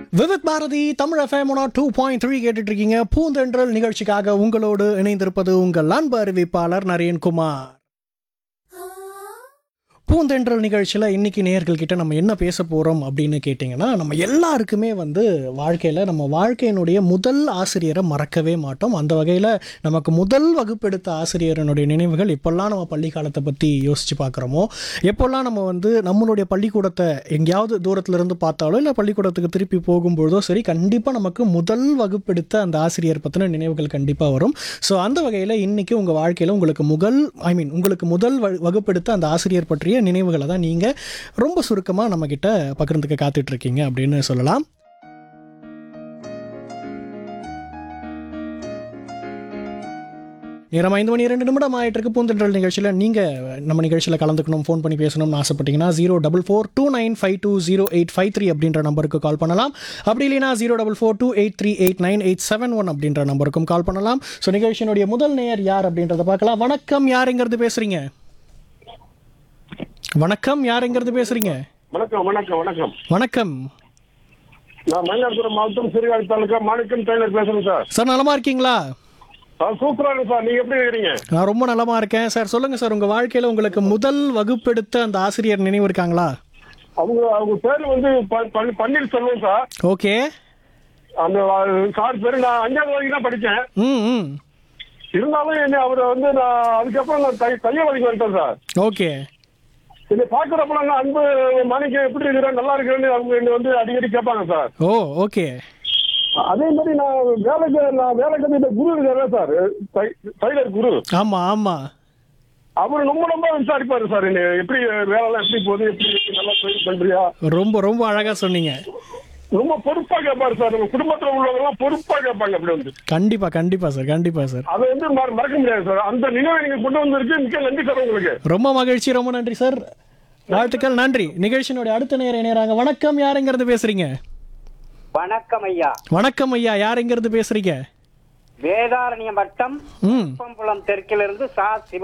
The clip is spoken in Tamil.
Vividh Bharati Tamil FM two point three கேட்டுட்டு இருக்கீங்க பூந்தென்றல் நிகழ்ச்சிக்காக உங்களோடு இணைந்திருப்பது உங்கள் அன்பு அறிவிப்பாளர் நரேன்குமார் பூந்தென்றல் நிகழ்ச்சியில் இன்னைக்கு நேயர்கள் கிட்ட நம்ம என்ன பேச போகிறோம் அப்படின்னு கேட்டிங்கன்னா நம்ம எல்லாருக்குமே வந்து வாழ்க்கையில் நம்ம வாழ்க்கையினுடைய முதல் ஆசிரியரை மறக்கவே மாட்டோம் அந்த வகையில் நமக்கு முதல் வகுப்பெடுத்த ஆசிரியரனுடைய நினைவுகள் எப்பெல்லாம் நம்ம பள்ளி காலத்தை பற்றி யோசித்து பார்க்குறோமோ எப்போல்லாம் நம்ம வந்து நம்மளுடைய பள்ளிக்கூடத்தை எங்கேயாவது தூரத்துல இருந்து பார்த்தாலோ இல்லை பள்ளிக்கூடத்துக்கு திருப்பி போகும்பொழுதோ சரி கண்டிப்பாக நமக்கு முதல் வகுப்பெடுத்த அந்த ஆசிரியர் பற்றின நினைவுகள் கண்டிப்பாக வரும் ஸோ அந்த வகையில் இன்னைக்கு உங்கள் வாழ்க்கையில் உங்களுக்கு முதல் ஐ மீன் உங்களுக்கு முதல் வ- வகுப்பெடுத்த அந்த ஆசிரியர் பற்றிய நினைவுகளை தான் நீங்கள் ரொம்ப சுருக்கமாக நம்மக்கிட்ட பகிர்ந்துக்க காத்துட்டு இருக்கீங்க அப்படின்னு சொல்லலாம் நேரம் ஐந்து மணி இரண்டு நிமிடம் ஆயிட்டு இருக்கு பூந்தென்றல் நிகழ்ச்சியில் நீங்கள் நம்ம நிகழ்ச்சியில் கலந்துக்கணும் ஃபோன் பண்ணி பேசணும்னு ஆசைப்பட்டீங்கன்னா zero double four two nine five two zero eight five three அப்படின்ற நம்பருக்கு கால் பண்ணலாம் அப்படி இல்லைனா zero double four two eight three eight nine eight seven one அப்படின்ற நம்பருக்கும் கால் பண்ணலாம் ஸோ நிகழ்ச்சியினுடைய முதல் நேயர் யார் அப்படின்றத பார்க்கலாம் வணக்கம் யாருங்கிறது பேசுறீங்க வணக்கம் யாருங்கிறது பேசுறீங்க வணக்கம் வணக்கம் வணக்கம் வணக்கம் நான் மயிலாடுதுறை மாவட்டம் சிறுகாழி தாலுக்கா மாணிக்கம் டெய்லர் பேசுறேன் சார் சார் நலமா இருக்கீங்களா சார் சூப்பரா இருக்கு சார் நீங்க எப்படி இருக்கிறீங்க நான் ரொம்ப நலமா இருக்கேன் சார் சொல்லுங்க சார் உங்க வாழ்க்கையில உங்களுக்கு முதல் வகுப்பெடுத்த அந்த ஆசிரியர் நினைவு இருக்காங்களா அவங்க அவங்க பேர் வந்து ப- ப- பன்னீர் செல்வம் சார் ஓகே அந்த அஹ், சார் பேரு நான் அஞ்சாவது வரைக்கும் தான் படிச்சேன் ம் ம் இருந்தாலும் என்ன அவரை வந்து நான் அதுக்கப்புறம் நான் தை- தையல் வரைக்கும் வந்துட்டேன் சார் ஓகே என்னை பாக்குறப்ப நான் அன்பு மாணிக்கம் எப்படி இருக்கிறேன் நல்லா இருக்கிறேன்னு அவங்க என்னை வந்து அடிக்கடி கேட்பாங்க சார் ஓ ஓகே அதே மாதிரி நான் வேலைக்கு நான் வேலை கட்டிட்ட குரு இருக்காரு சார் தை- டைலர் குரு ஆமா ஆமா அவர் ரொம்ப ரொம்ப விசாரிப்பாரு சார் என்ன எப்படி வேலைலாம் எப்படி போகுது எப்படி இருக்கு, நல்லா ட்ரெயின் பண்றியா ரொம்ப ரொம்ப அழகா சொன்னீங்க ரொம்ப பொறுப்பா கேட்பாரு சார் நம்ம குடும்பத்துல உள்ளவங்க எல்லாம் பொறுப்பா கேட்பாங்க அப்படி வந்து கண்டிப்பா கண்டிப்பா சார் கண்டிப்பா சார் அதை வந்து மற- மறக்க முடியாது சார் அந்த நினைவை நீங்க கொண்டு வந்திருக்கு மிக்க நன்றி சார் உங்களுக்கு ரொம்ப மகிழ்ச்சி ரொம்ப நன்றி சார் வாழ்த்துக்கள் நன்றி நிகழ்ச்சியினுடைய அடுத்த நேரம் இணையறாங்க வணக்கம் யாருங்கிறது பேசுறீங்க வணக்கம் ஐயா வணக்கம் ஐயா யாருங்கிறது பேசுறீங்க வேதாரண்யம் வட்டம் ம் குப்பம்புலம் தெற்கிலிருந்து சா சிவ